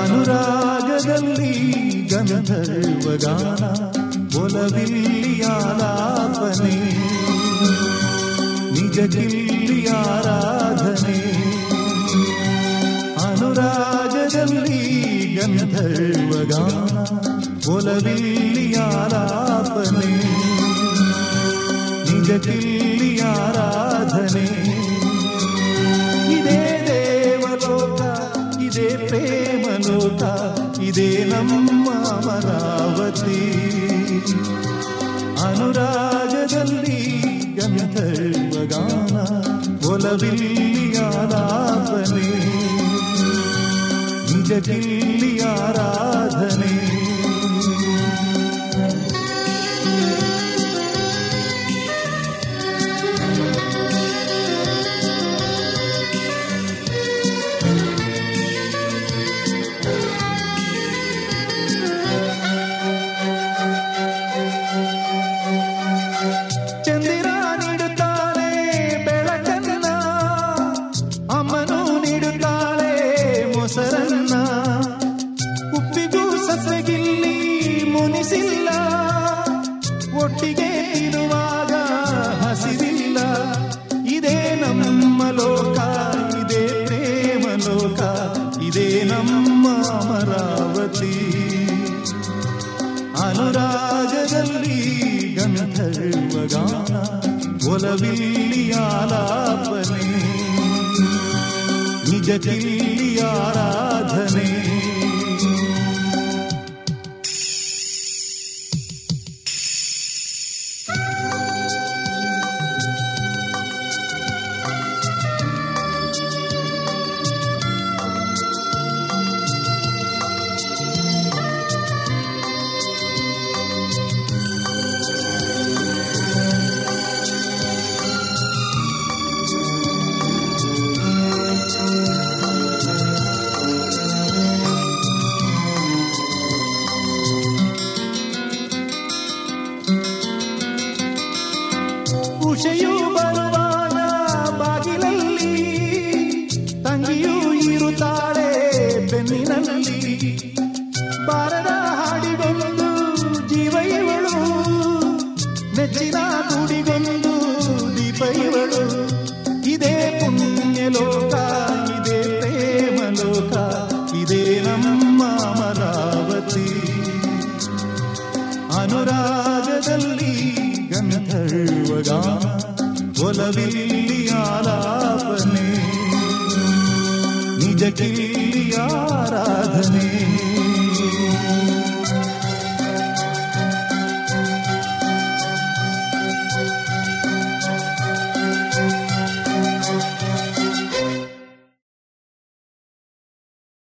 ಅನುರಾಗದಲ್ಲಿ ಗಂಧರ್ವಗಾನ ಒಲವಿಲ್ಲಿಯಾಲಾಪನೆ ನಿಜ ಗಿಲ್ಲಿ ಆರಾಧನೆ ಅನುರಾಗದಲ್ಲಿ ಗಂಧರ್ವಗಾನ ಒಲವಿಲ್ಲಿಯಾಲಾಪನೆ ನಿಜ ಗಿಲ್ಲಿ ಆರಾಧನೆ ಇದೇ ದೇವಲೋಕ ಇದೇ ಪ್ರೇಮಲೋಕ ಇದೇ ನಮ್ಮ ಅಮರಾವತಿ ಅನುರಾಗದಲ್ಲಿ ಗಂಧರ್ವಗಾನ ಒಲವಿಲ್ಲಿಯಾಲಾಪನೆ ನಿಜ ಗಿಲ್ಲಿ ಆರಾಧನೆ ಚಂದಿರ ನೀಡುತ್ತಾಳೆ ಬೆಳಕನ್ನ ಅಮ್ಮನು ನೀಡುತ್ತಾಳೆ ಮೊಸರನ್ನ ಉಪ್ಪಿಗೂ ಸಸಗಿಲ್ಲಿ ಮುನಿಸಿಲ್ಲ ಒಟ್ಟಿಗೆ ಇರುವಾಗ ಹಸಿರಿಲ್ಲ ಇದೇ ನಮ್ಮ ಲೋಕ ಇದೇ ಪ್ರೇಮ ಲೋಕ ಇದೇ ನಮ್ಮ ಅಮರಾವತಿ ಅನುರಾಗದಲ್ಲಿ ಗಂಧರ್ವಗಾನ ಒಲವಿಲ್ಲಿ ಆಲಾಪನೆ ನಿಜ ಕಿಲ್ಲಿ ಆರಾಧನೆ ಉಷೆಯು ಬರುವಾಗ ಬಾಗಿಲಲ್ಲಿ ತಂಗಿಯೂ ಇರುತ್ತಾಳೆ ಬೆನ್ನಿನಲ್ಲಿ ಬಾರದ ಹಾಡಿಗೊಂದು ಜೀವ ಇವಳು ನೆಚ್ಚಿನ ನುಡಿಗೊಂದು ದೀಪ ಇವಳು ಇದೇ ಪುಣ್ಯ ಲೋಕ ಇದೇ ಪ್ರೇಮ ಲೋಕ ಇದೇ ನಮ್ಮ ಅಮರಾವತಿ ಅನುರಾಗದಲ್ಲಿ ಗಂಧರ್ವಗಾನ ಒಲವಿಲ್ಲಿ ಆಲಾಪನೆ ನಿಜ ಕಿಲ್ಲಿ ಆರಾಧನೆ